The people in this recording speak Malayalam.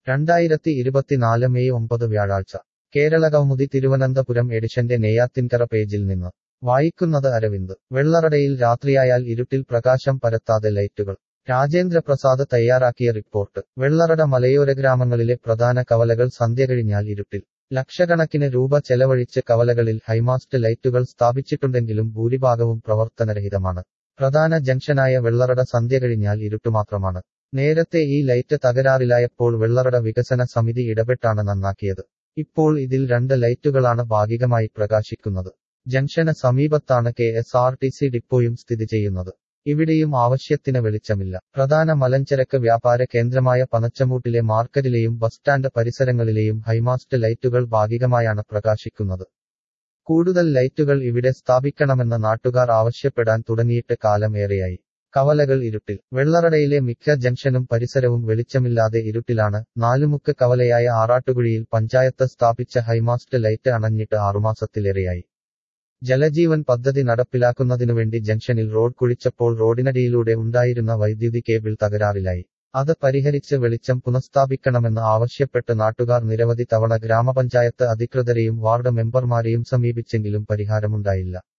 രണ്ടായിരത്തി ഇരുപത്തിനാല് മെയ് ഒമ്പത് വ്യാഴാഴ്ച കേരള കൗമുദി തിരുവനന്തപുരം എഡിഷന്റെ നെയ്യാത്തിൻകര പേജിൽ നിന്ന് വായിക്കുന്നത് അരവിന്ദ് വെള്ളറടയിൽ രാത്രിയായാൽ ഇരുട്ടിൽ പ്രകാശം പരത്താതെ ലൈറ്റുകൾ രാജേന്ദ്ര പ്രസാദ് തയ്യാറാക്കിയ റിപ്പോർട്ട് വെള്ളറട മലയോര ഗ്രാമങ്ങളിലെ പ്രധാന കവലകൾ സന്ധ്യ കഴിഞ്ഞാൽ ഇരുട്ടിൽ ലക്ഷക്കണക്കിന് രൂപ ചെലവഴിച്ച് കവലകളിൽ ഹൈമാസ്റ്റ് ലൈറ്റുകൾ സ്ഥാപിച്ചിട്ടുണ്ടെങ്കിലും ഭൂരിഭാഗവും പ്രവർത്തനരഹിതമാണ് പ്രധാന ജംഗ്ഷനായ വെള്ളറട സന്ധ്യ കഴിഞ്ഞാൽ ഇരുട്ടുമാത്രമാണ് നേരത്തെ ഈ ലൈറ്റ് തകരാറിലായപ്പോൾ വെള്ളറട വികസന സമിതി ഇടപെട്ടാണ് നന്നാക്കിയത് ഇപ്പോൾ ഇതിൽ രണ്ട് ലൈറ്റുകളാണ് ഭാഗികമായി പ്രകാശിക്കുന്നത് ജംഗ്ഷന് സമീപത്താണ് K S R T C ഡിപ്പോയും സ്ഥിതി ചെയ്യുന്നത് ഇവിടെയും ആവശ്യത്തിന് വെളിച്ചമില്ല പ്രധാന മലഞ്ചരക്ക് വ്യാപാര കേന്ദ്രമായ പനച്ചമൂട്ടിലെ മാർക്കറ്റിലെയും ബസ് സ്റ്റാൻഡ് പരിസരങ്ങളിലെയും ഹൈമാസ്റ്റ് ലൈറ്റുകൾ ഭാഗികമായാണ് പ്രകാശിക്കുന്നത് കൂടുതൽ ലൈറ്റുകൾ ഇവിടെ സ്ഥാപിക്കണമെന്ന് നാട്ടുകാർ ആവശ്യപ്പെടാൻ തുടങ്ങിയിട്ട് കാലം ഏറെയായി കവലകൾ ഇരുട്ടിൽ വെള്ളറടയിലെ മിക്ക ജംഗ്ഷനും പരിസരവും വെളിച്ചമില്ലാതെ ഇരുട്ടിലാണ് നാലുമുക്ക് കവലയായ ആറാട്ടുകുഴിയിൽ പഞ്ചായത്ത് സ്ഥാപിച്ച ഹൈമാസ്റ്റ് ലൈറ്റ് അണഞ്ഞിട്ട് ആറുമാസത്തിലേറെയായി ജലജീവൻ പദ്ധതി നടപ്പിലാക്കുന്നതിനുവേണ്ടി ജംഗ്ഷനിൽ റോഡ് കുഴിച്ചപ്പോൾ റോഡിനടിയിലൂടെ ഉണ്ടായിരുന്ന വൈദ്യുതി കേബിൾ തകരാറിലായി അത് പരിഹരിച്ച് വെളിച്ചം പുനഃസ്ഥാപിക്കണമെന്ന് ആവശ്യപ്പെട്ട് നാട്ടുകാർ നിരവധി തവണ ഗ്രാമപഞ്ചായത്ത് അധികൃതരെയും വാർഡ് മെമ്പർമാരെയും സമീപിച്ചെങ്കിലും പരിഹാരമുണ്ടായില്ല